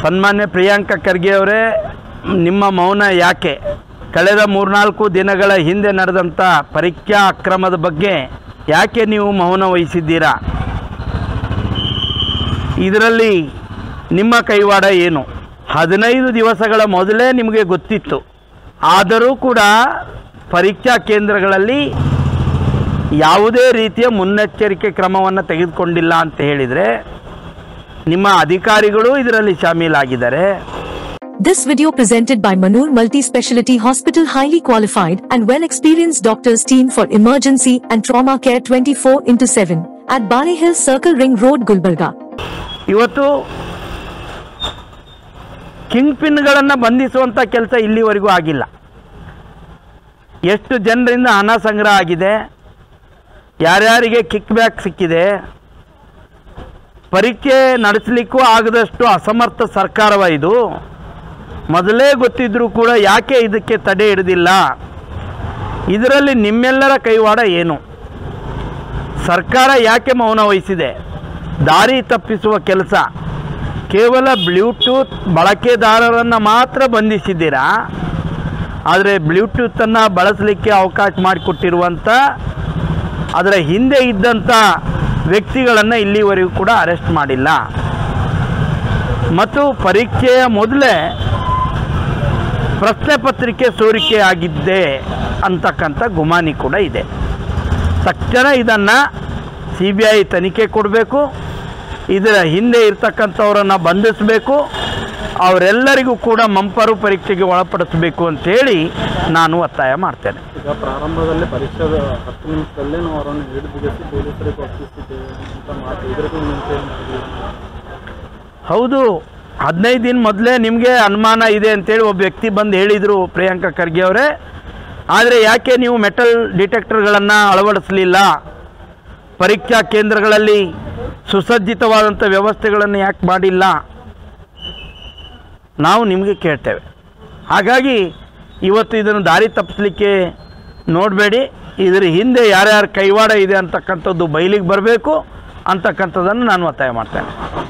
ಸನ್ಮಾನ್ಯ ಪ್ರಿಯಾಂಕ ಖರ್ಗೆ ಅವರೇ ನಿಮ್ಮ ಮೌನ ಯಾಕೆ ಕಳೆದ ಮೂರ್ನಾಲ್ಕು ದಿನಗಳ ಹಿಂದೆ ನಡೆದಂಥ ಪರೀಕ್ಷಾ ಅಕ್ರಮದ ಬಗ್ಗೆ ಯಾಕೆ ನೀವು ಮೌನ ವಹಿಸಿದ್ದೀರಾ ಇದರಲ್ಲಿ ನಿಮ್ಮ ಕೈವಾಡ ಏನು ಹದಿನೈದು ದಿವಸಗಳ ಮೊದಲೇ ನಿಮಗೆ ಗೊತ್ತಿತ್ತು ಆದರೂ ಕೂಡ ಪರೀಕ್ಷಾ ಕೇಂದ್ರಗಳಲ್ಲಿ ಯಾವುದೇ ರೀತಿಯ ಮುನ್ನೆಚ್ಚರಿಕೆ ಕ್ರಮವನ್ನು ತೆಗೆದುಕೊಂಡಿಲ್ಲ ಅಂತ ಹೇಳಿದರೆ ನಿಮ್ಮ ಅಧಿಕಾರಿಗಳು ಇದರಲ್ಲಿ ಶಾಮೀಲಾಗಿದ್ದಾರೆ This video presented by Manur Multi-Speciality Hospital highly qualified and well-experienced doctors team for emergency and trauma care 24 into 7 at Bali Hill Circle Ring Road, Gulbarga. ಇವತ್ತು ಕಿಂಗ್ ಪಿನ್ಗಳನ್ನು ಬಂಧಿಸುವಂಥ ಕೆಲಸ ಇಲ್ಲಿವರೆಗೂ ಆಗಿಲ್ಲ ಎಷ್ಟು ಜನರಿಂದ ಹಣ ಸಂಗ್ರಹ ಆಗಿದೆ ಯಾರ್ಯಾರಿಗೆ ಕಿಕ್ ಬ್ಯಾಕ್ ಸಿಕ್ಕಿದೆ ಪರೀಕ್ಷೆ ನಡೆಸಲಿಕ್ಕೂ ಆಗದಷ್ಟು ಅಸಮರ್ಥ ಸರ್ಕಾರವ ಇದು ಮೊದಲೇ ಗೊತ್ತಿದ್ರೂ ಕೂಡ ಯಾಕೆ ಇದಕ್ಕೆ ತಡೆ ಹಿಡಿದಿಲ್ಲ ಇದರಲ್ಲಿ ನಿಮ್ಮೆಲ್ಲರ ಕೈವಾಡ ಏನು ಸರ್ಕಾರ ಯಾಕೆ ಮೌನ ವಹಿಸಿದೆ ದಾರಿ ತಪ್ಪಿಸುವ ಕೆಲಸ ಕೇವಲ ಬ್ಲೂಟೂತ್ ಬಳಕೆದಾರರನ್ನು ಮಾತ್ರ ಬಂಧಿಸಿದ್ದೀರಾ ಆದರೆ ಬ್ಲೂಟೂತನ್ನು ಬಳಸಲಿಕ್ಕೆ ಅವಕಾಶ ಮಾಡಿಕೊಟ್ಟಿರುವಂಥ ಅದರ ಹಿಂದೆ ಇದ್ದಂಥ ವ್ಯಕ್ತಿಗಳನ್ನು ಇಲ್ಲಿವರೆಗೂ ಕೂಡ ಅರೆಸ್ಟ್ ಮಾಡಿಲ್ಲ ಮತ್ತು ಪರೀಕ್ಷೆಯ ಮೊದಲೇ ಪ್ರಶ್ನೆ ಪತ್ರಿಕೆ ಸೋರಿಕೆ ಆಗಿದ್ದೆ ಅಂತಕ್ಕಂಥ ಗುಮಾನಿ ಕೂಡ ಇದೆ ತಕ್ಷಣ ಇದನ್ನು ಸಿ ಬಿ ಐ ತನಿಖೆ ಕೊಡಬೇಕು ಇದರ ಹಿಂದೆ ಇರ್ತಕ್ಕಂಥವರನ್ನು ಬಂಧಿಸಬೇಕು ಅವರೆಲ್ಲರಿಗೂ ಕೂಡ ಮಂಪರು ಪರೀಕ್ಷೆಗೆ ಒಳಪಡಿಸಬೇಕು ಅಂತೇಳಿ ನಾನು ಒತ್ತಾಯ ಮಾಡ್ತೇನೆ ಈಗ ಪ್ರಾರಂಭದಲ್ಲಿ ಪರೀಕ್ಷೆದ ಹತ್ತು ನಿಮಿಷದಲ್ಲೇ ನಾವು ಅವರನ್ನು ಹಿಡಿದಿರಿಸಿ ಪೊಲೀಸರಿಗೆ ಒಪ್ಪಿಸಿದ್ದೇವೆ ಅಂತ ಮಾತು ಇದಕ್ಕೂ ಮುಂಚೆ ಏನಾಗಿದೆ? ಹೌದು ಹದಿನೈದು ದಿನ ಮೊದಲೇ ನಿಮಗೆ ಅನುಮಾನ ಇದೆ ಅಂತೇಳಿ ಒಬ್ಬ ವ್ಯಕ್ತಿ ಬಂದು ಹೇಳಿದರು ಪ್ರಿಯಾಂಕಾ ಖರ್ಗೆ ಅವರೇ ಆದರೆ ಯಾಕೆ ನೀವು ಮೆಟಲ್ ಡಿಟೆಕ್ಟರ್ಗಳನ್ನು ಅಳವಡಿಸಲಿಲ್ಲ ಪರೀಕ್ಷಾ ಕೇಂದ್ರಗಳಲ್ಲಿ ಸುಸಜ್ಜಿತವಾದಂಥ ವ್ಯವಸ್ಥೆಗಳನ್ನು ಯಾಕೆ ಮಾಡಿಲ್ಲ ನಾವು ನಿಮಗೆ ಕೇಳ್ತೇವೆ ಹಾಗಾಗಿ ಇವತ್ತು ಇದನ್ನು ದಾರಿ ತಪ್ಪಿಸ್ಲಿಕ್ಕೆ ನೋಡಬೇಡಿ ಇದರ ಹಿಂದೆ ಯಾರ್ಯಾರ ಕೈವಾಡ ಇದೆ ಅಂತಕ್ಕಂಥದ್ದು ಬಯಲಿಗೆ ಬರಬೇಕು ಅಂತಕ್ಕಂಥದ್ದನ್ನು ನಾನು ಒತ್ತಾಯ ಮಾಡ್ತೇನೆ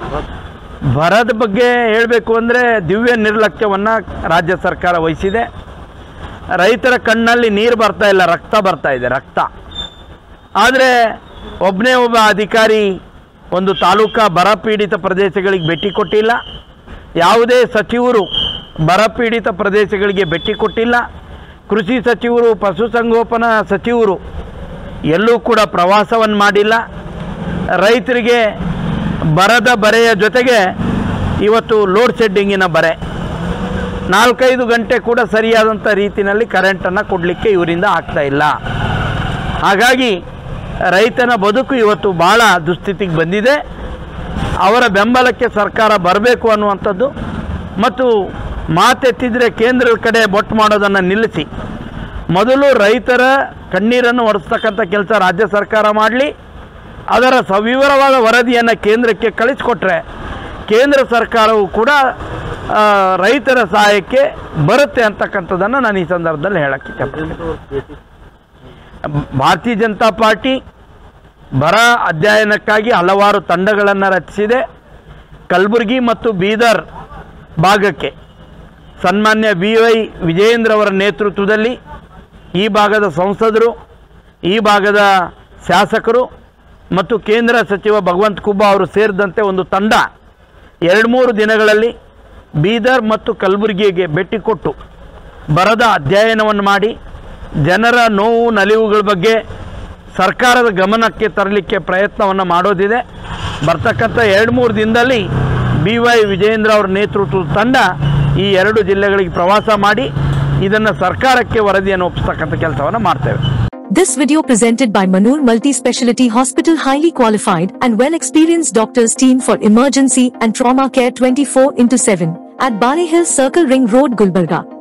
ಬರದ ಬಗ್ಗೆ ಹೇಳಬೇಕು ಅಂದರೆ ದಿವ್ಯ ನಿರ್ಲಕ್ಷ್ಯವನ್ನು ರಾಜ್ಯ ಸರ್ಕಾರ ವಹಿಸಿದೆ ರೈತರ ಕಣ್ಣಲ್ಲಿ ನೀರು ಬರ್ತಾ ಇಲ್ಲ ರಕ್ತ ಬರ್ತಾ ಇದೆ ರಕ್ತ ಆದರೆ ಒಬ್ಬನೇ ಒಬ್ಬ ಅಧಿಕಾರಿ ಒಂದು ತಾಲೂಕಾ ಬರ ಪೀಡಿತ ಪ್ರದೇಶಗಳಿಗೆ ಭೇಟಿ ಕೊಟ್ಟಿಲ್ಲ ಯಾವುದೇ ಸಚಿವರು ಬರ ಪೀಡಿತ ಪ್ರದೇಶಗಳಿಗೆ ಭೇಟಿ ಕೊಟ್ಟಿಲ್ಲ ಕೃಷಿ ಸಚಿವರು ಪಶುಸಂಗೋಪನಾ ಸಚಿವರು ಎಲ್ಲೂ ಕೂಡ ಪ್ರವಾಸವನ್ನು ಮಾಡಿಲ್ಲ ರೈತರಿಗೆ ಬರದ ಬರೆಯ ಜೊತೆಗೆ ಇವತ್ತು ಲೋಡ್ ಶೆಡ್ಡಿಂಗಿನ ಬರೆ ನಾಲ್ಕೈದು ಗಂಟೆ ಕೂಡ ಸರಿಯಾದಂಥ ರೀತಿಯಲ್ಲಿ ಕರೆಂಟನ್ನು ಕೊಡಲಿಕ್ಕೆ ಇವರಿಂದ ಆಗ್ತಾ ಇಲ್ಲ ಹಾಗಾಗಿ ರೈತನ ಬದುಕು ಇವತ್ತು ಭಾಳ ದುಸ್ಥಿತಿಗೆ ಬಂದಿದೆ ಅವರ ಬೆಂಬಲಕ್ಕೆ ಸರ್ಕಾರ ಬರಬೇಕು ಅನ್ನುವಂಥದ್ದು ಮತ್ತು ಮಾತೆತ್ತಿದ್ರೆ ಕೇಂದ್ರದ ಕಡೆ ಬೊಟ್ಟು ಮಾಡೋದನ್ನು ನಿಲ್ಲಿಸಿ ಮೊದಲು ರೈತರ ಕಣ್ಣೀರನ್ನು ಒರೆಸ್ತಕ್ಕಂಥ ಕೆಲಸ ರಾಜ್ಯ ಸರ್ಕಾರ ಮಾಡಲಿ ಅದರ ಸವಿವರವಾದ ವರದಿಯನ್ನು ಕೇಂದ್ರಕ್ಕೆ ಕಳಿಸಿಕೊಟ್ರೆ ಕೇಂದ್ರ ಸರ್ಕಾರವು ಕೂಡ ಆ, ರೈತರ ಸಹಾಯಕ್ಕೆ ಬರುತ್ತೆ ಅಂತಕ್ಕಂಥದ್ದನ್ನು ನಾನು ಈ ಸಂದರ್ಭದಲ್ಲಿ ಹೇಳಕ್ಕೆ ಇಷ್ಟಪಡ್ತೀನಿ ಭೇಟಿ ಭಾರತೀಯ ಜನತಾ ಪಾರ್ಟಿ ಬರ ಅಧ್ಯಯನಕ್ಕಾಗಿ ಹಲವಾರು ತಂಡಗಳನ್ನು ರಚಿಸಿದೆ ಕಲಬುರಗಿ ಮತ್ತು ಬೀದರ್ ಭಾಗಕ್ಕೆ ಸನ್ಮಾನ್ಯ ಬಿ ವೈ ವಿಜಯೇಂದ್ರ ಅವರ ನೇತೃತ್ವದಲ್ಲಿ ಈ ಭಾಗದ ಸಂಸದರು ಈ ಭಾಗದ ಶಾಸಕರು ಮತ್ತು ಕೇಂದ್ರ ಸಚಿವ ಭಗವಂತ ಖುಬ್ಬಾ ಅವರು ಸೇರಿದಂತೆ ಒಂದು ತಂಡ ಎರಡು ಮೂರು ದಿನಗಳಲ್ಲಿ ಬೀದರ್ ಮತ್ತು ಕಲಬುರಗಿಗೆ ಭೇಟಿ ಕೊಟ್ಟು ಬರದ ಅಧ್ಯಯನವನ್ನು ಮಾಡಿ ಜನರ ನೋವು ನಲಿವುಗಳ ಬಗ್ಗೆ ಸರ್ಕಾರದ ಗಮನಕ್ಕೆ ತರಲಿಕ್ಕೆ ಪ್ರಯತ್ನವನ್ನು ಮಾಡೋದಿದೆ ಬರ್ತಕ್ಕಂಥ ಎರಡು ಮೂರು ದಿನದಲ್ಲಿ ಬಿ ವೈ ವಿಜಯೇಂದ್ರ ಅವರ ನೇತೃತ್ವದ ತಂಡ ಈ ಎರಡು ಜಿಲ್ಲೆಗಳಿಗೆ ಪ್ರವಾಸ ಮಾಡಿ ಇದನ್ನು ಸರ್ಕಾರಕ್ಕೆ ವರದಿಯನ್ನು ಒಪ್ಪಿಸ್ತಕ್ಕಂಥ ಕೆಲಸವನ್ನು ಮಾಡ್ತೇವೆ This video presented by Manur Multi-Speciality Hospital highly qualified and well-experienced doctors team for emergency and trauma care 24 into 7 at Bali Hill Circle Ring Road, Gulbarga.